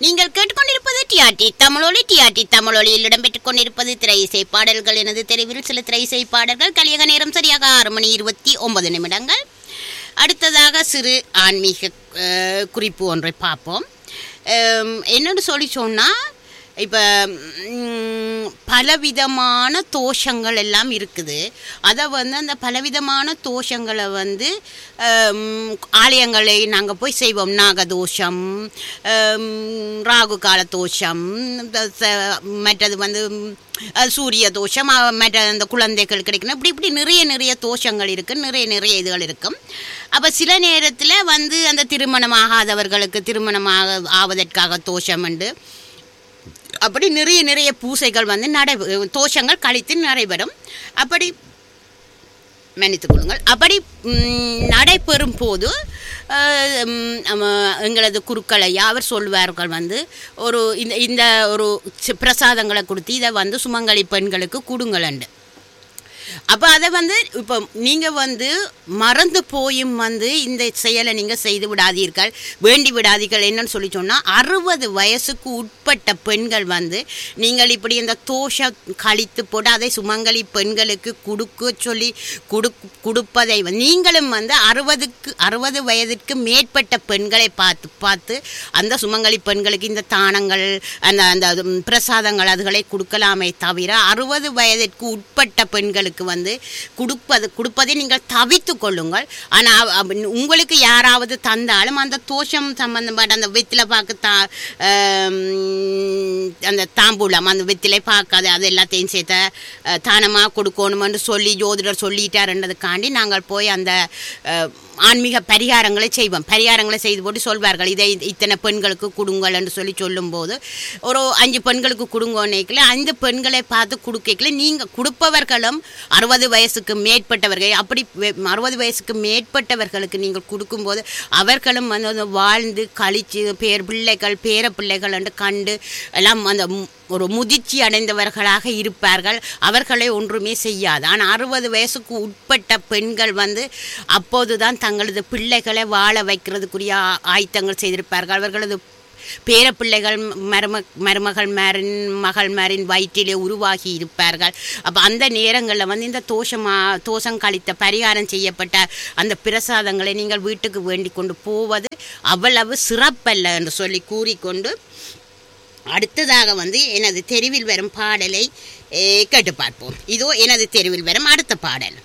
நீங்கள் கேட்டுக்கொண்டிருப்பது டிஆர்டி தமிழொலி டிஆர்டி தமிழொலியில் இடம்பெற்றுக் கொண்டிருப்பது திரை இசை பாடல்கள் எனது தெருவில் சில திரை இசை பாடல்கள் கலியக நேரம் சரியாக ஆறு மணி இருபத்தி ஒன்பது நிமிடங்கள் அடுத்ததாக சிறு ஆன்மீக அஹ், குறிப்பு ஒன்றை பார்ப்போம் அம், என்னன்னு சொல்லி சொன்னால் இப்போ பலவிதமான தோஷங்கள் எல்லாம் இருக்குது அதை வந்து அந்த பலவிதமான தோஷங்களை வந்து ஹம், ஆலயங்களை நாங்கள் போய் செய்வோம் நாகதோஷம் ஹம், ராகு கால தோஷம் இந்த ச- மற்றது வந்து அஹ், சூரிய தோஷம் அஹ், மற்ற அந்த குழந்தைகள் கிடைக்கணும் இப்படி இப்படி நிறைய நிறைய தோஷங்கள் இருக்குது நிறைய நிறைய இதுகள் இருக்கும் அப்போ சில நேரத்தில் வந்து அந்த திருமணம் ஆகாதவர்களுக்கு திருமணமாக ஆவதற்காக தோஷம் உண்டு அப்படி நிறைய நிறைய பூசைகள் வந்து நடை தோஷங்கள் கழித்து நடைபெறும் அப்படி மன்னித்துக் கொள்ளுங்கள் அப்படி ம், நடைபெறும் போது அஹ், ம், நம்ம எங்களது குருக்களை யாவர் சொல்வார்கள் வந்து ஒரு இந்த இந்த ஒரு சி- பிரசாதங்களை கொடுத்து இதை வந்து சுமங்கலி பெண்களுக்கு கொடுங்களண்டு அப்போ அதை வந்து இப்போ நீங்கள் வந்து மறந்து போயும் வந்து இந்த செயலை நீங்கள் செய்து விடாதீர்கள் வேண்டி விடாதீர்கள் என்னன்னு சொல்லி சொன்னால் அறுபது வயசுக்கு உட்பட்ட பெண்கள் வந்து நீங்கள் இப்படி இந்த தோஷம் கழித்து போட்டு அதை சுமங்கலி பெண்களுக்கு கொடுக்க சொல்லி கொடு கொடுப்பதை வந்து நீங்களும் வந்து அறுபதுக்கு அறுபது வயதிற்கு மேற்பட்ட பெண்களை பார்த்து பார்த்து அந்த சுமங்கலி பெண்களுக்கு இந்த தானங்கள் அந்த அந்த ம், பிரசாதங்கள் அதுகளை கொடுக்கலாமே தவிர அறுபது வயதிற்கு உட்பட்ட பெண்களுக்கு வந்து கொடுப்பது கொடுப்பதை நீங்கள் தவித்து கொள்ளுங்கள் ஆனால் உங்களுக்கு யாராவது தந்தாலும் அந்த தோஷம் சம்பந்தப்பட்ட அந்த வெத்தில பார்க்க தா ஆம், அந்த தாம்பூலம் அந்த வெத்திலை பார்க்காது அது எல்லாத்தையும் சேர்த்த அஹ், தானமாக கொடுக்கணுமென்று சொல்லி ஜோதிடர் சொல்லிட்டாருன்றதுக்காண்டி நாங்கள் போய் அந்த அஹ், ஆன்மீக பரிகாரங்களை செய்வோம் பரிகாரங்களை செய்து போட்டு சொல்வார்கள் இதை இத்தனை பெண்களுக்கு கொடுங்கள் என்று சொல்லி சொல்லும்போது ஒரு அஞ்சு பெண்களுக்கு கொடுங்கோன்னைக்கில் ஐந்து பெண்களை பார்த்து கொடுக்கல நீங்கள் கொடுப்பவர்களும் அறுபது வயசுக்கு மேற்பட்டவர்கள் அப்படி வெ- அறுபது வயசுக்கு மேற்பட்டவர்களுக்கு நீங்கள் கொடுக்கும்போது அவர்களும் வந்து அந்த வாழ்ந்து கழித்து பேர் பிள்ளைகள் பேர பிள்ளைகள் என்று கண்டு எல்லாம் அந்த மு- ஒரு முதிர்ச்சி அடைந்தவர்களாக இருப்பார்கள் அவர்களை ஒன்றுமே செய்யாது ஆனால் அறுபது வயசுக்கு உட்பட்ட பெண்கள் வந்து அப்போதுதான் தங்களது பிள்ளைகளை வாழ வைக்கிறதுக்குரிய ஆ- ஆயத்தங்கள் செய்திருப்பார்கள் அவர்களது பேர பிள்ளைகள் மரும மருமகள் மாரின் மகள் மாரின் வயிற்றிலே உருவாகி இருப்பார்கள் அப்போ அந்த நேரங்களில் வந்து இந்த தோஷமா தோஷம் கழித்த பரிகாரம் செய்யப்பட்ட அந்த பிரசாதங்களை நீங்கள் வீட்டுக்கு வேண்டி கொண்டு போவது அவ்வளவு சிறப்பல்ல என்று சொல்லி கூறிக்கொண்டு அடுத்ததாக வந்து எனது தெருவில் வரும் பாடலை eh, கேட்டு பார்ப்போம் இதோ எனது தெருவில் வரும் அடுத்த பாடல்